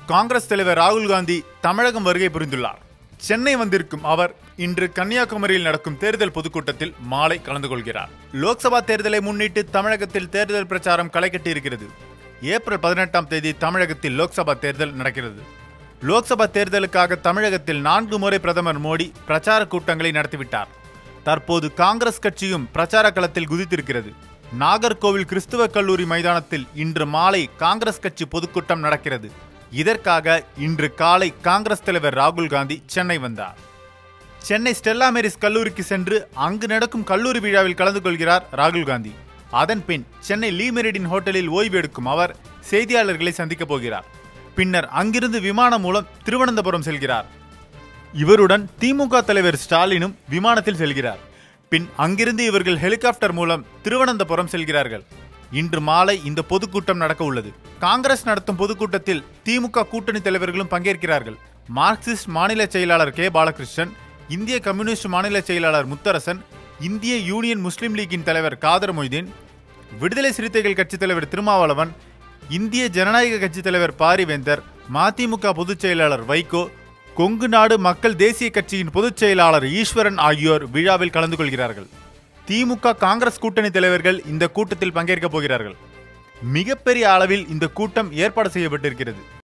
காங்கிரஸ் தலைவர் ராகுல் காந்தி தமிழகம் வருகை புரிந்துள்ளார் சென்னை வந்திருக்கும் அவர் இன்று கன்னியாகுமரியில் நடக்கும் தேர்தல் பொதுக்கூட்டத்தில் மாலை கலந்து கொள்கிறார் லோக்சபா தேர்தலை முன்னிட்டு தமிழகத்தில் தேர்தல் பிரச்சாரம் களைகட்டி இருக்கிறது ஏப்ரல் பதினெட்டாம் தேதி தமிழகத்தில் லோக்சபா தேர்தல் நடக்கிறது லோக்சபா தேர்தலுக்காக தமிழகத்தில் நான்கு முறை பிரதமர் மோடி பிரச்சார கூட்டங்களை நடத்திவிட்டார் தற்போது காங்கிரஸ் கட்சியும் பிரச்சார களத்தில் குதித்திருக்கிறது நாகர்கோவில் கிறிஸ்துவ கல்லூரி மைதானத்தில் இன்று மாலை காங்கிரஸ் கட்சி பொதுக்கூட்டம் நடக்கிறது இதற்காக இன்று காலை காங்கிரஸ் தலைவர் ராகுல் காந்தி சென்னை வந்தார் சென்னை ஸ்டெல்லா மேரிஸ் கல்லூரிக்கு சென்று அங்கு நடக்கும் கல்லூரி விழாவில் கலந்து கொள்கிறார் ராகுல் காந்தி அதன் பின் சென்னை லீ மெரிடின் ஹோட்டலில் ஓய்வு எடுக்கும் அவர் செய்தியாளர்களை சந்திக்கப் போகிறார் பின்னர் அங்கிருந்து விமானம் மூலம் திருவனந்தபுரம் செல்கிறார் இவருடன் திமுக தலைவர் ஸ்டாலினும் விமானத்தில் செல்கிறார் பின் அங்கிருந்து இவர்கள் ஹெலிகாப்டர் மூலம் திருவனந்தபுரம் செல்கிறார்கள் இன்று மாலை இந்த பொதுக்கூட்டம் நடக்க உள்ளது காங்கிரஸ் நடத்தும் பொதுக்கூட்டத்தில் திமுக கூட்டணி தலைவர்களும் பங்கேற்கிறார்கள் மார்க்சிஸ்ட் மாநில செயலாளர் கே பாலகிருஷ்ணன் இந்திய கம்யூனிஸ்ட் மாநில செயலாளர் முத்தரசன் இந்திய யூனியன் முஸ்லீம் லீக்கின் தலைவர் காதர் மொய்தீன் விடுதலை சிறுத்தைகள் கட்சித் தலைவர் திருமாவளவன் இந்திய ஜனநாயக கட்சித் தலைவர் பாரிவேந்தர் மதிமுக பொதுச் செயலாளர் வைகோ கொங்கு நாடு மக்கள் தேசிய கட்சியின் பொதுச் செயலாளர் ஈஸ்வரன் ஆகியோர் விழாவில் கலந்து கொள்கிறார்கள் திமுக காங்கிரஸ் கூட்டணி தலைவர்கள் இந்த கூட்டத்தில் பங்கேற்கப் போகிறார்கள் மிகப்பெரிய அளவில் இந்த கூட்டம் ஏற்பாடு செய்யப்பட்டிருக்கிறது